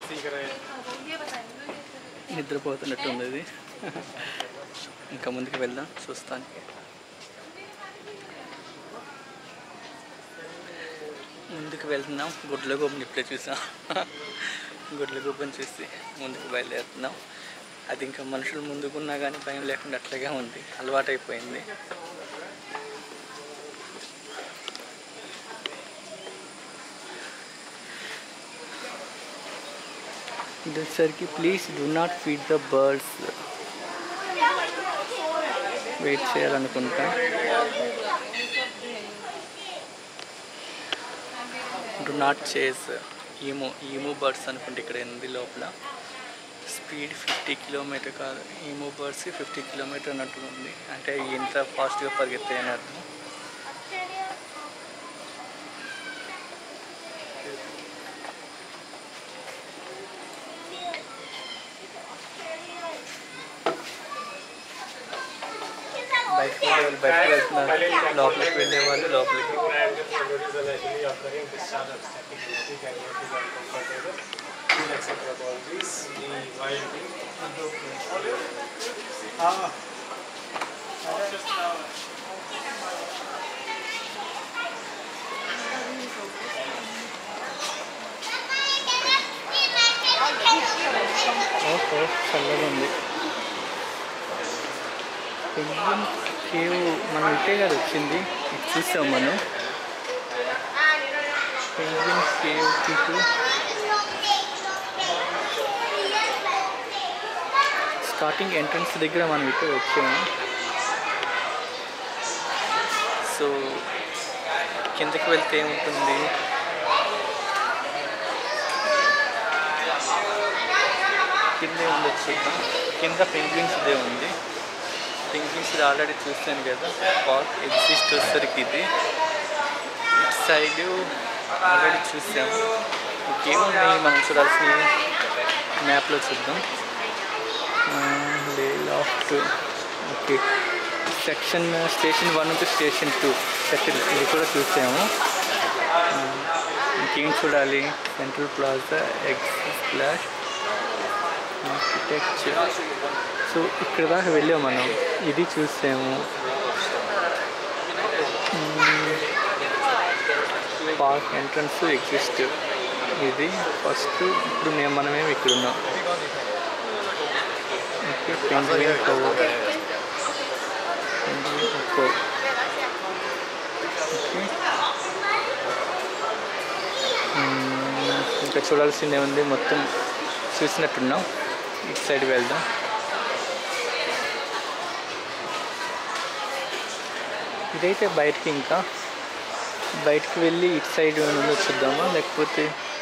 నిద్రపోతున్నట్టు ఉంది ఇది ఇంకా ముందుకు వెళ్దాం చూస్తానికి ముందుకు వెళ్తున్నాం గుడ్ల గోపుని ఇప్పుడే చూసాం గుడ్ల గోపుని చూసి ముందుకు బయలుదేరుతున్నాం అది ఇంకా మనుషులు ముందుకున్నా కానీ భయం లేకుండా అట్లాగే ఉంది అలవాటైపోయింది ఇదొచ్చేసరికి please do not feed the birds wait చేయాలనుకుంటా do not chase emu ఈమో birds అనుకుంటే ఇక్కడ ఉంది లోపల స్పీడ్ ఫిఫ్టీ కిలోమీటర్ కాదు ఈమో బర్డ్స్ ఫిఫ్టీ కిలోమీటర్ అన్నట్టు ఉంది అంటే ఎంత ఫాస్ట్గా పరిగెత్తాయి అని అర్థం బయటకు వెళ్ళే వాళ్ళు బయటకు వెళ్తున్నారు లోపలికి వెళ్ళే వాళ్ళు లోపలికి ఓహో చల్లగా ఉంది పెంగ్విన్ కేవ్ మనం ఇటే కదా వచ్చింది ఇది చూసాం మనం పెంగ్విన్ కేవ్ ఇటు స్టార్టింగ్ ఎంట్రన్స్ దగ్గర మనం ఇటే వచ్చాము సో కిందకి వెళ్తే ఏముంటుంది కింద ఉండొచ్చు చూద్దాం కింద పెంగ్విన్స్ ఇదే ఉంది పెంగ్విన్స్ ఆల్రెడీ చూస్తాను కదా పార్క్ ఎగ్జిస్ట్ వచ్చేసరికి ఇది ఇటు సైడ్ ఆల్రెడీ చూసాము ఇంకేమున్నాయి మనం చూడాల్సిన మ్యాప్లో చూద్దాం లే loft okay section station one two station two section ఇది కూడా చూసాము ఆ, ఇంకేం చూడాలి central plaza exits splash architecture so ఇక్కడ దాకా వెళ్ళాము మనం ఇది చూసాము పార్క్ ఎంట్రన్స్ ఎగ్జిస్ట్ ఇది ఫస్ట్ ఇప్పుడు మేము మనమేమి ఇక్కడ ఉన్నాం okay penguin cove penguin cove okay మ్మ్, ఇంకా చూడాల్సిందే ఉంది మొత్తం చూసినట్టున్నాం ఇటు సైడ్ వెళ్దాం ఇదైతే బయటికి ఇంకా బయటికి వెళ్ళి ఇటు సైడ్ ఏమైనా చూద్దామా లేకపోతే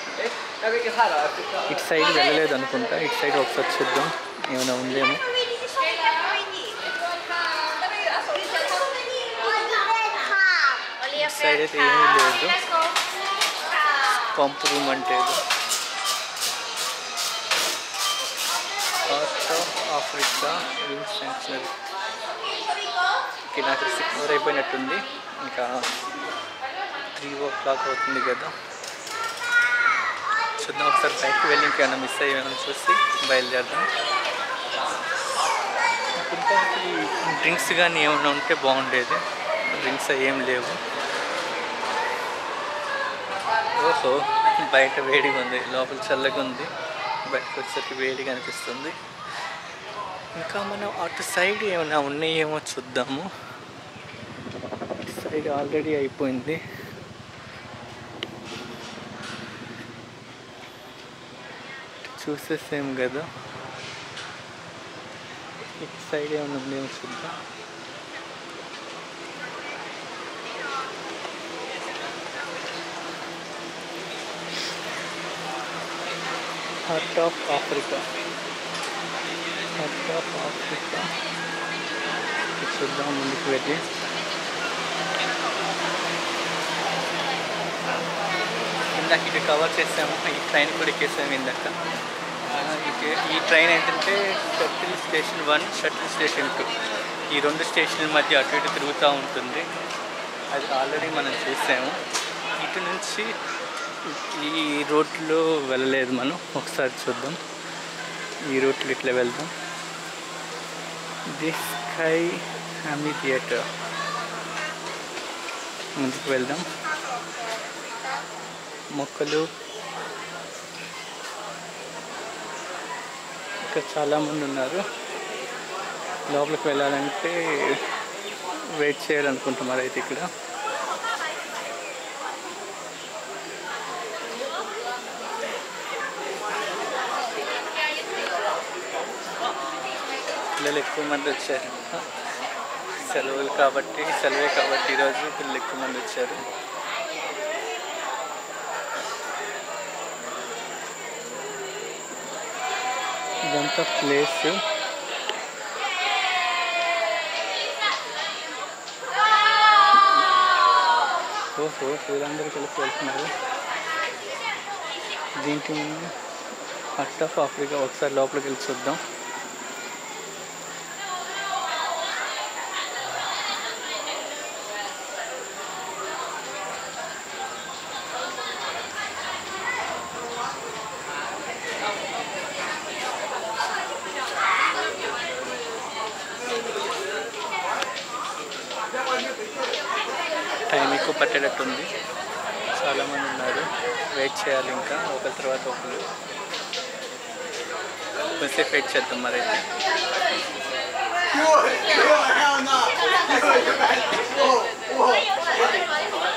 ఇటు సైడ్ వెళ్ళలేదు అనుకుంటా ఇటు సైడ్ ఒకసారి చూద్దాం ఏమైనా ఉందేమో ఇటు సైడ్ అయితే ఏమీ లేదు పంప్ రూమ్ అంటే ఏదో heart of Africa wing sanctuary okay నాకు సిక్స్ అవర్ అయిపోయినట్టుంది ఇంకా త్రీ ఓ క్లాక్ అవుతుంది కదా చూద్దాం ఒకసారి బయటకు వెళ్ళి ఇంకేమైనా మిస్ అయ్యామని చూసి బయలుదేరదాం ఇంకా డ్రింక్స్ కానీ ఏమైనా ఉంటే బాగుండేది డ్రింక్స్ ఏం లేవు ఓహో బయట వేడిగా ఉంది లోపల చల్లగా ఉంది బయటకు వచ్చేసరికి వేడిగా అనిపిస్తుంది ఇంకా మనం అటు సైడ్ ఏమైనా ఉన్నాయేమో చూద్దాము ఇటు సైడ్ ఆల్రెడీ అయిపోయింది చూసేసాం కదా ఇటు సైడ్ ఏమైనా ఉందేమో చూద్దాం heart of Africa heart of Africa ఇది చూద్దాం ముందుకు వెళ్ళి ఇందాక ఇటు కవర్ చేసాము ఈ ట్రైన్ కూడా ఎక్కేసాము ఇందాక ఆ, ఇటు ఈ ట్రైన్ ఏంటంటే shuttle station one shuttle station two ఈ రెండు స్టేషన్ల మధ్య అటు ఇటు తిరుగుతూ ఉంటుంది అది ఆల్రెడీ మనం చూసాము ఇటు నుంచి ఈ రోడ్లో వెళ్ళలేదు మనం ఒకసారి చూద్దాం ఈ రూట్లో ఇట్లా వెళ్దాం ది స్కై హ్యామీ థియేటర్ ముందుకు వెళ్దాం మొక్కలు ఇక్కడ చాలామంది ఉన్నారు లోపలికి వెళ్ళాలంటే వెయిట్ చేయాలనుకుంటున్నారు అయితే ఇక్కడ పిల్లలు ఎక్కువ మంది వచ్చారు సెలవులు కాబట్టి సెలవే కాబట్టి ఈరోజు పిల్లలు ఎక్కువ మంది వచ్చారు ఇదంతా ప్లేస్ ఓహో వీళ్ళందరూ కలిసి వెళ్తున్నారు దీనికి ముందు హట్ ఆఫ్ ఆఫ్రికా ఒకసారి లోపలికి వెళ్ళి చూద్దాం టైం ఎక్కువ పట్టేటట్టుంది చాలామంది ఉన్నారు వెయిట్ చేయాలి ఇంకా ఒకరి తర్వాత ఒకరు కొంచెంసేపు వెయిట్ చేద్దాం మరి అయితే Hell no!